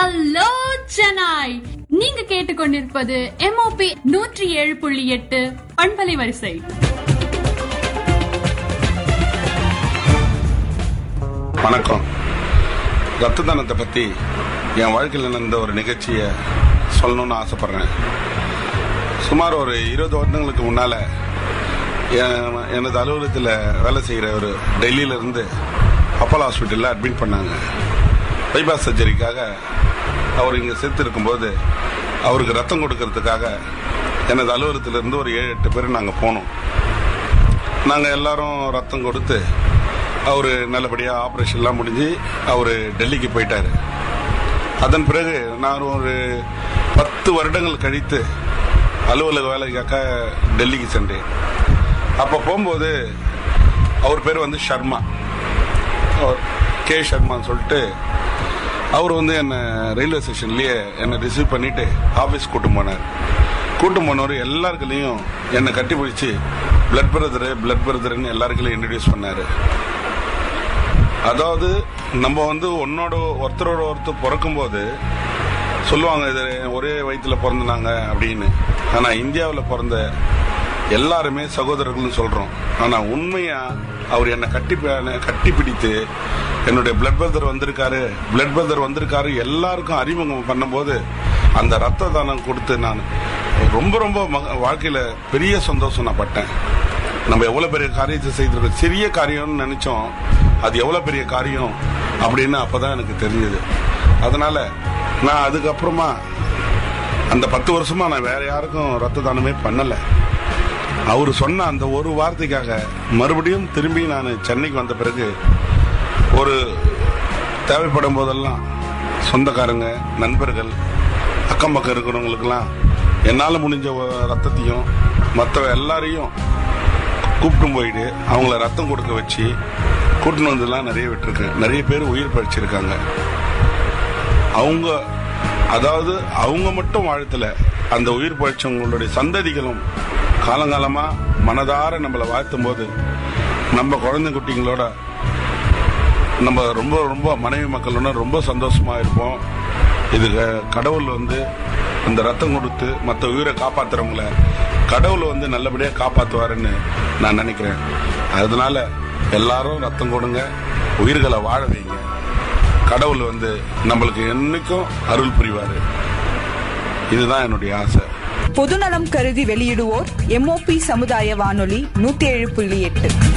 hello சென்னாய் நீங்க கேட்டுக்கொண்டிருப்பது MOP நூற்றி ஏழு புள்ளி எட்டு பண்பலை வரிசை வணக்கம் ரத்த தானத்தை பத்தி என் வாழ்க்கையில் நடந்த ஒரு நிகழ்ச்சியை சொல்லணும்னு ஆசைப்படுறேன் சுமார் ஒரு இருபது வருடங்களுக்கு முன்னால என்- எனது அலுவலகத்தில் வேலை செய்கிற ஒரு டெல்லியில இருந்து அப்போலோ ஹாஸ்பிட்டலில் அட்மிட் பண்ணாங்க பைபாஸ் சர்ஜரிக்காக அவர் இங்கே செத்து இருக்கும்போது அவருக்கு ரத்தம் கொடுக்கறதுக்காக எனது அலுவலகத்திலிருந்து ஒரு ஏழு எட்டு பேர் நாங்கள் போனோம் நாங்கள் எல்லாரும் ரத்தம் கொடுத்து அவர் நல்லபடியாக ஆப்ரேஷன்லாம் முடிஞ்சு அவர் டெல்லிக்கு போயிட்டாரு அதன் பிறகு நான் ஒரு பத்து வருடங்கள் கழித்து அலுவலக வேலைக்காக டெல்லிக்கு சென்றேன் அப்போ போகும்போது அவர் பேர் வந்து ஷர்மா அவர் கே ஷர்மான்னு சொல்லிட்டு அவர் வந்து என்னை ரயில்வே ஸ்டேஷன்லயே என்னை ரிசீவ் பண்ணிட்டு ஆஃபீஸ் கூட்டும் போனார் கூட்டும் போனவர் எல்லாருக்குள்ளேயும் என்னை கட்டி பிடிச்சி பிளட் பிரதரு பிளட் பிரதர்னு எல்லாருக்குள்ளேயும் இன்ட்ரடியூஸ் பண்ணாரு அதாவது நம்ம வந்து ஒன்னோட ஒருத்தரோட ஒருத்தர் பிறக்கும்போது சொல்லுவாங்க இது ஒரே வயிற்றுல பிறந்தாங்க அப்படின்னு ஆனா இந்தியாவில் பிறந்த எல்லாருமே சகோதரர்கள்னு சொல்றோம் ஆனா உண்மையா அவர் என்னை கட்டி ப- கட்டி பிடித்து என்னுடைய பிளட் பிரதர் வந்திருக்காரு பிளட் பிரதர் வந்திருக்காரு எல்லாருக்கும் அறிமுகம் பண்ணும்போது அந்த ரத்த தானம் கொடுத்து நான் ரொம்ப ரொம்ப மக- வாழ்க்கையில பெரிய சந்தோஷம் நான் பட்டேன் நம்ம எவ்வளவு பெரிய காரியத்தை செய்திருக்கோம் சிறிய காரியம்னு நினைச்சோம் அது எவ்வளவு பெரிய காரியம் அப்படின்னு அப்பதான் எனக்கு தெரிஞ்சது அதனால நான் அதுக்கப்புறமா அந்த பத்து வருஷமா நான் வேற யாருக்கும் ரத்த தானமே பண்ணல அவர் சொன்ன அந்த ஒரு வார்த்தைக்காக மறுபடியும் திரும்பி நான் சென்னைக்கு வந்த பிறகு ஒரு தேவைப்படும் போதெல்லாம் சொந்தக்காரங்க நண்பர்கள் அக்கம் பக்கம் இருக்கிறவங்களுக்கெல்லாம் என்னால் முடிஞ்ச ஒ- ரத்தத்தையும் மற்ற எல்லாரையும் கூப்பிட்டு போயிட்டு அவங்கள ரத்தம் கொடுக்க வச்சு கூட்டின்னு வந்துலாம் நிறைய விட்டுருக்கேன் நிறைய பேர் உயிர் பறிச்சிருக்காங்க அவங்க அதாவது அவங்க மட்டும் வாழ்த்துல அந்த உயிர் பழிச்சவங்களுடைய சந்ததிகளும் காலங்காலமா மனதார நம்மளை வாழ்த்தும் போது நம்ம குழந்தை குட்டிங்களோட நம்ம ரொம்ப ரொம்ப மனைவி மக்களோட ரொம்ப சந்தோஷமா இருப்போம் இது க- கடவுள் வந்து அந்த ரத்தம் கொடுத்து மற்ற உயிரை காப்பாத்துறவங்கள கடவுள் வந்து நல்லபடியா காப்பாத்துவாருன்னு நான் நினைக்கிறேன் அதனால எல்லாரும் ரத்தம் கொடுங்க உயிர்களை வாழ வைங்க கடவுள் வந்து நம்மளுக்கு என்னைக்கும் அருள் புரிவாரு இதுதான் என்னுடைய ஆசை பொதுநலம் கருதி வெளியிடுவோர் எம்ஓபி சமுதாய வானொலி நூத்தி ஏழு புள்ளி எட்டு